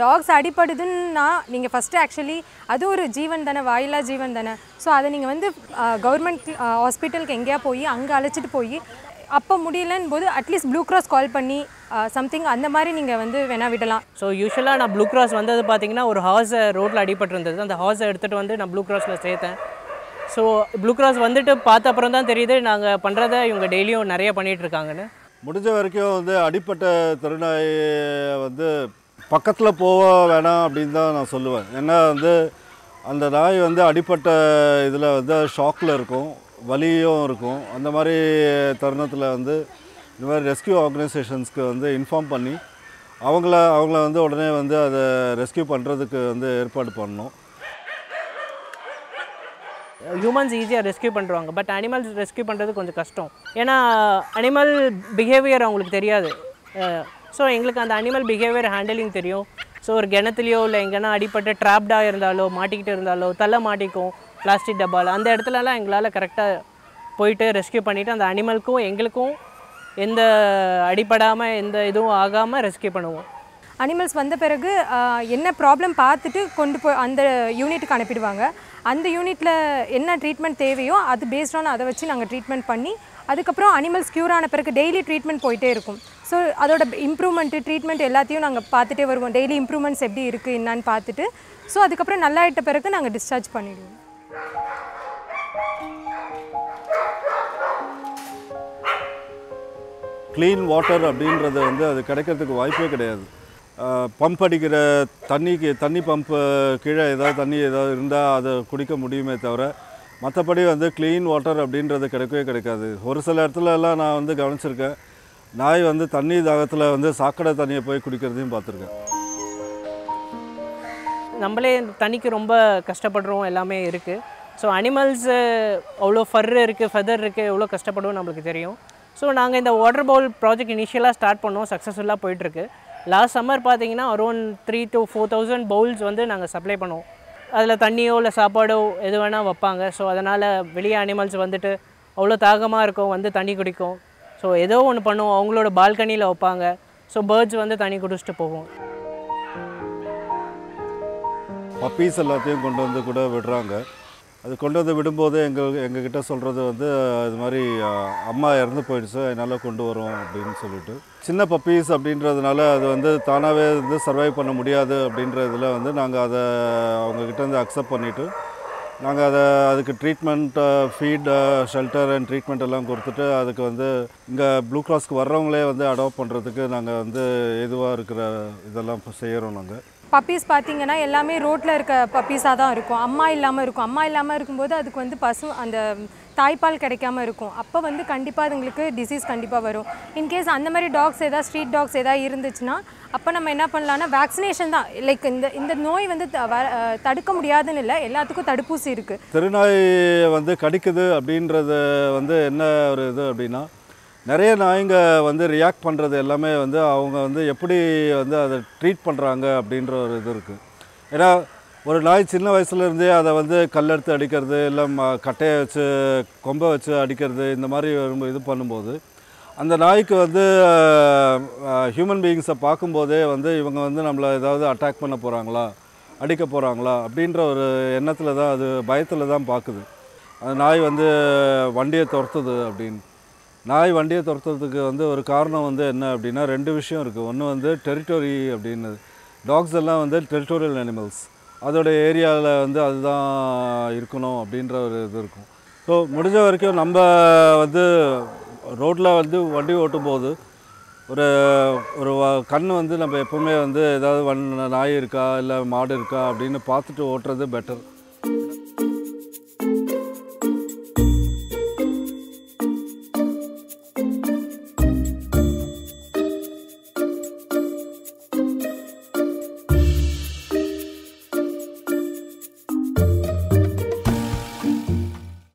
tax அடிப்படுதுன்னா நீங்கள் first actually அது ஒரு ஜீவன் தானே வாயிலா ஜீவன் தானே ஸோ அதை நீங்கள் வந்து கவர்மெண்ட் ஹாஸ்பிட்டலுக்கு எங்கேயா போய் அங்கே அழைச்சிட்டு போய் அப்போ முடியலன்னு போது அட்லீஸ்ட் ப்ளூ கிராஸ் கால் பண்ணி சம்திங் அந்த மாதிரி நீங்கள் வந்து வேணா விடலாம் ஸோ யூஸ்வலாக நான் ப்ளூ கிராஸ் வந்தது பார்த்தீங்கன்னா ஒரு ஹார்ஸை ரோட்டில் அடிபட்டிருந்தது அந்த ஹார்ஸை எடுத்துகிட்டு வந்து நான் ப்ளூ கிராஸில் சேர்த்தேன் ஸோ ப்ளூ கிராஸ் வந்துட்டு பார்த்த அப்புறம் தான் தெரியுது நாங்கள் பண்ணுறத இவங்க டெய்லியும் நிறைய பண்ணிகிட்டு இருக்காங்கன்னு முடிஞ்ச வரைக்கும் வந்து அடிப்பட்ட திருநாய் வந்து பக்கத்தில் போக வேணாம் அப்படின்னு தான் நான் சொல்லுவேன் ஏன்னா வந்து அந்த நாய் வந்து அடிப்பட்ட இதில் வந்து ஷாக்கில் இருக்கும் வலியும் இருக்கும் அந்த மாதிரி தருணத்தில் வந்து இந்த மாதிரி ரெஸ்கியூ ஆர்கனைசேஷன்ஸ்க்கு வந்து இன்ஃபார்ம் பண்ணி அவங்கள அவங்கள வந்து உடனே வந்து அதை ரெஸ்கியூ பண்ணுறதுக்கு வந்து ஏற்பாடு பண்ணணும் ஹியூமன்ஸ் ஈஸியாக ரெஸ்க்யூ பண்ணுறாங்க பட் அனிமல்ஸ் ரெஸ்க்யூ பண்ணுறது கொஞ்சம் கஷ்டம் ஏன்னா அனிமல் பிஹேவியர் அவங்களுக்கு தெரியாது ஸோ எங்களுக்கு அந்த அனிமல் பிஹேவியர் ஹேண்டலிங் தெரியும் ஸோ ஒரு கிணத்துலையோ இல்லை எங்கன்னா அடிப்பட்டு ட்ராப்டாக இருந்தாலோ மாட்டிக்கிட்டு இருந்தாலோ தலை மாட்டிக்கும் பிளாஸ்டிக் டப்பாவில் அந்த இடத்துலலாம் எங்களால் கரெக்டாக போயிட்டு ரெஸ்க்யூ பண்ணிவிட்டு அந்த அனிமலுக்கும் எங்களுக்கும் எந்த அடிப்படாமல் எந்த இதுவும் ஆகாமல் ரெஸ்க்யூ பண்ணுவோம் அனிமல்ஸ் வந்த பிறகு ஆஹ், என்ன ப்ராப்ளம் பார்த்துட்டு கொண்டு போய் அந்த யூனிட்டுக்கு அனுப்பிடுவாங்க அந்த யூனிட்டில் என்ன ட்ரீட்மெண்ட் தேவையோ அது பேஸ்ட் ஆன் அதை வச்சு நாங்கள் ட்ரீட்மெண்ட் பண்ணி அதுக்கப்புறம் அனிமல்ஸ் க்யூர் ஆன பிறகு டெய்லி ட்ரீட்மெண்ட் போயிட்டே இருக்கும் ஸோ அதோட இம்ப்ரூவ்மெண்ட்டு ட்ரீட்மெண்ட் எல்லாத்தையும் நாங்கள் பார்த்துட்டே வருவோம் டெய்லி இம்ப்ரூவ்மெண்ட்ஸ் எப்படி இருக்குது என்னன்னு பார்த்துட்டு ஸோ அதுக்கப்புறம் நல்லா ஆயிட்ட பிறகு நாங்கள் டிஸ்சார்ஜ் பண்ணிடுவோம் க்ளீன் வாட்டர் அப்படின்றது வந்து அது கிடைக்கிறதுக்கு வாய்ப்பே கிடையாது பம்ப் அடிக்கிற தண்ணிக்கு தண்ணி பம்பு கீழே ஏதாவது தண்ணி ஏதாவது இருந்தால் அதை குடிக்க முடியுமே தவிர மற்றபடி வந்து க்ளீன் வாட்டர் அப்படின்றது கிடைக்கவே கிடைக்காது ஒரு சில இடத்துல எல்லாம் நான் வந்து கவனிச்சிருக்கேன் நாய் வந்து தண்ணி தாகத்தில் வந்து சாக்கடை தண்ணியை போய் குடிக்கிறதையும் பார்த்துருக்கேன் நம்மளே தண்ணிக்கு ரொம்ப கஷ்டப்படுறோம் எல்லாமே இருக்குது ஸோ அனிமல்ஸு அவ்வளோ ஃபர் இருக்குது ஃபெதர் இருக்குது எவ்வளோ கஷ்டப்படுவோம் நம்மளுக்கு தெரியும் ஸோ நாங்கள் இந்த வாட்டர் பவுல் ப்ராஜெக்ட் இனிஷியலாக ஸ்டார்ட் பண்ணோம் சக்ஸஸ்ஃபுல்லாக போயிட்டுருக்கு லாஸ்ட் சம்மர் பார்த்தீங்கன்னா around three to four thousand bowls வந்து நாங்கள் சப்ளை பண்ணுவோம் அதில் தண்ணியோ இல்லை சாப்பாடோ எது வேணால் வைப்பாங்க ஸோ அதனால் வெளியே அனிமல்ஸ் வந்துட்டு அவ்வளோ தாகமாக இருக்கும் வந்து தண்ணி குடிக்கும் ஸோ ஏதோ ஒன்று பண்ணுவோம் அவங்களோட பால்கனியில் வைப்பாங்க ஸோ பேர்ட்ஸ் வந்து தண்ணி குடிச்சிட்டு போகும் பப்பீஸ் எல்லாத்தையும் கொண்டு வந்து கூட விடுறாங்க அது கொண்டு வந்து விடும்போது எங்கள் எங்ககிட்ட சொல்கிறது வந்து இது மாதிரி அஹ், அம்மா இறந்து போயிடுச்சு அதனால் கொண்டு வரோம் அப்படின்னு சொல்லிட்டு சின்ன பப்பீஸ் அப்படின்றதுனால அது வந்து தானாகவே வந்து சர்வைவ் பண்ண முடியாது அப்படின்ற இதில் வந்து நாங்கள் அதை அவங்கக்கிட்ட இருந்து அக்செப்ட் பண்ணிவிட்டு நாங்கள் அதை அதுக்கு treatment feed shelter and treatment எல்லாம் கொடுத்துட்டு அதுக்கு வந்து இங்கே ப்ளூ கிராஸ்க்கு வர்றவங்களே வந்து அடாப்ட் பண்ணுறதுக்கு நாங்கள் வந்து எதுவாக இருக்கிற இதெல்லாம் செய்கிறோம் நாங்கள் பப்பீஸ் பார்த்தீங்கன்னா எல்லாமே ரோட்டில் இருக்க பப்பீஸாக தான் இருக்கும் அம்மா இல்லாமல் இருக்கும் அம்மா இல்லாமல் இருக்கும்போது அதுக்கு வந்து பசு அந்த தாய்ப்பால் கிடைக்காம இருக்கும் அப்போ வந்து கண்டிப்பாக அதுங்களுக்கு டிசீஸ் கண்டிப்பாக வரும் இன்கேஸ் அந்த மாதிரி டாக்ஸ் ஏதாவது ஸ்ட்ரீட் டாக்ஸ் ஏதாவது இருந்துச்சுன்னா அப்போ நம்ம என்ன பண்ணலாம்னா வேக்சினேஷன் தான் லைக் இந்த இந்த நோய் வந்து த- வர- அஹ் தடுக்க முடியாதுன்னு இல்லை எல்லாத்துக்கும் தடுப்பூசி இருக்குது தெருநாய் வந்து கடிக்குது அப்படின்றது வந்து என்ன ஒரு இது அப்படின்னா நிறைய நாய்ங்க வந்து ரியாக்ட் பண்ணுறது எல்லாமே வந்து அவங்க வந்து எப்படி வந்து அதை ட்ரீட் பண்ணுறாங்க அப்படின்ற ஒரு இது இருக்குது ஏன்னா ஒரு நாய் சின்ன வயசுலேருந்தே அதை வந்து கல்லெடுத்து அடிக்கிறது இல்லை ம கட்டையை வச்சு கொம்பை வச்சு அடிக்கிறது இந்த மாதிரி வரும்போ- இது பண்ணும்போது அந்த நாய்க்கு வந்து ஹியூமன் பீயிங்ஸை பார்க்கும்போதே வந்து இவங்க வந்து நம்மளை ஏதாவது அட்டாக் பண்ண போகிறாங்களா அடிக்க போகிறாங்களா அப்படின்ற ஒரு எண்ணத்தில் தான் அது பயத்தில் தான் பார்க்குது அந்த நாய் வந்து வண்டியை துரத்துது அப்படின்னு நாய் வண்டியை துரத்துறதுக்கு வந்து ஒரு காரணம் வந்து என்ன அப்படின்னா ரெண்டு விஷயம் இருக்குது ஒன்று வந்து டெரிட்டரி அப்படின்னு டாக்ஸ் எல்லாம் வந்து டெரிட்டோரியல் அனிமல்ஸ் அதோட ஏரியாவில் வந்து அதுதான் இருக்கணும் அப்படின்ற ஒரு இது இருக்கும் ஸோ முடிஞ்ச வரைக்கும் நம்ம வந்து ரோட்டில் வந்து வண்டி ஓட்டும் போது ஒரு ஒரு வ- கண் வந்து நம்ம எப்பவுமே வந்து ஏதாவது வன் நாய் இருக்கா இல்லை மாடு இருக்கா அப்படின்னு பார்த்துட்டு ஓட்டுறது பெட்டர்